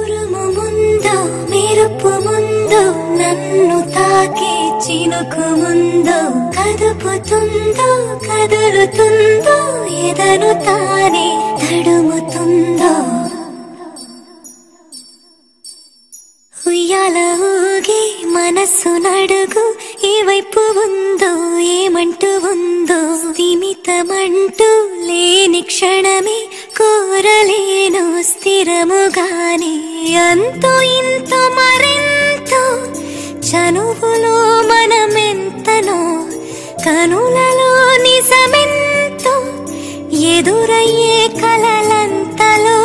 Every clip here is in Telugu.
ఉరుము ముందు మెరుపు ముందు నన్ను తాకే చినుకు ముందు కదుపుతుందో కదులుతుందో ఎదను తానే తడుముతుందో ఉయ్యాల ఊగి మనస్సు నడుగు ఏ వైపు ఉందో ఏమంటూ ఉందో స్థిమితమంటూ లేని క్షణమే కోరలేను స్థిరముగానే అంతో ఇంతో మరెంతో చనువులో మనమెంతనో కనులలో నిజమెంతో ఎదురయ్యే కలలంతలో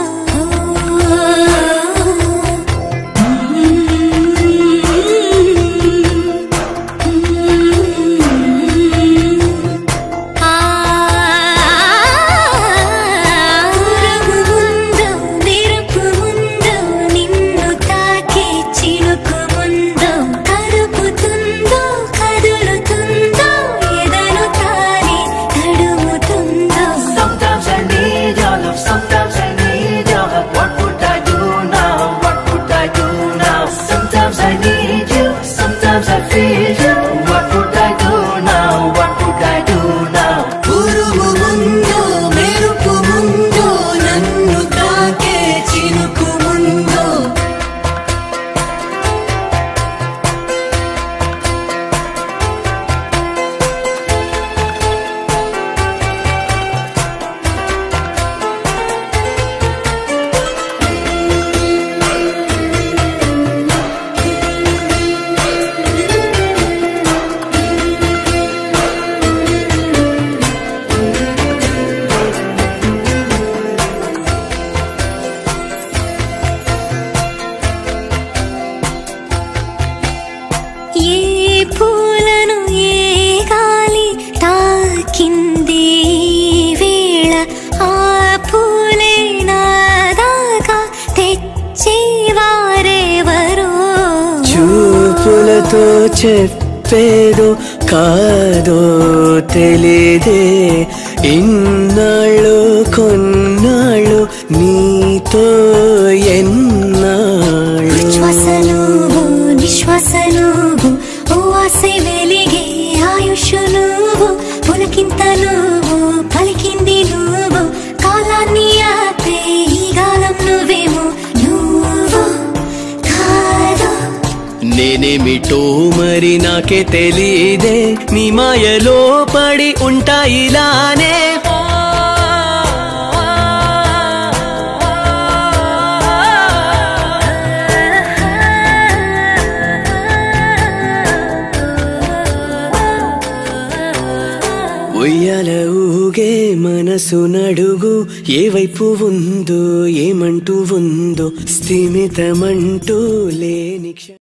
ఉరుము ముందు మెరుపు ముందు నిన్ను తాకే చినుకు ముందు కదుపుతుందో కదులుతుందో ఎదను తానే తడుముతుందో Sometimes I need your love, sometimes I need your help. What would I do now? What would I do now? Sometimes I need you, sometimes I feel you. What would I do now? What would I do now? ఉరుము ముందు మెరుపు ముందు నన్ను తాకే చినుకు ముందు ఏ పూలను ఏ గాలి తాకింది ఈ వేళ ఆ పూలే నాదాకా తెచ్చేవారెవరో చూపులతో చెప్పేదో కాదో తెలిదే ఇన్నాళ్ళు కొన్నాళ్ళు నీతో ఎన్నాళ్ళు శ్వాసలు నిశ్వాసలు ఓ ఆశ వెలిగే ఆయుష్ నువ్వు పులకింత నువ్వు పలికింది నువ్వు కాలాన్ని ఆపే ఈ గాలం నువ్వేమో నువ్వు కాదు నేనేమిటో మరి నాకే తెలీదే నీ మాయలో పడి ఉంటాయిలానే ఉయ్యాల ఊగే మనసు నడుగు ఏ వైపు ఉందో ఏమంటూ ఉందో స్థిమితమంటూ లేని క్ష-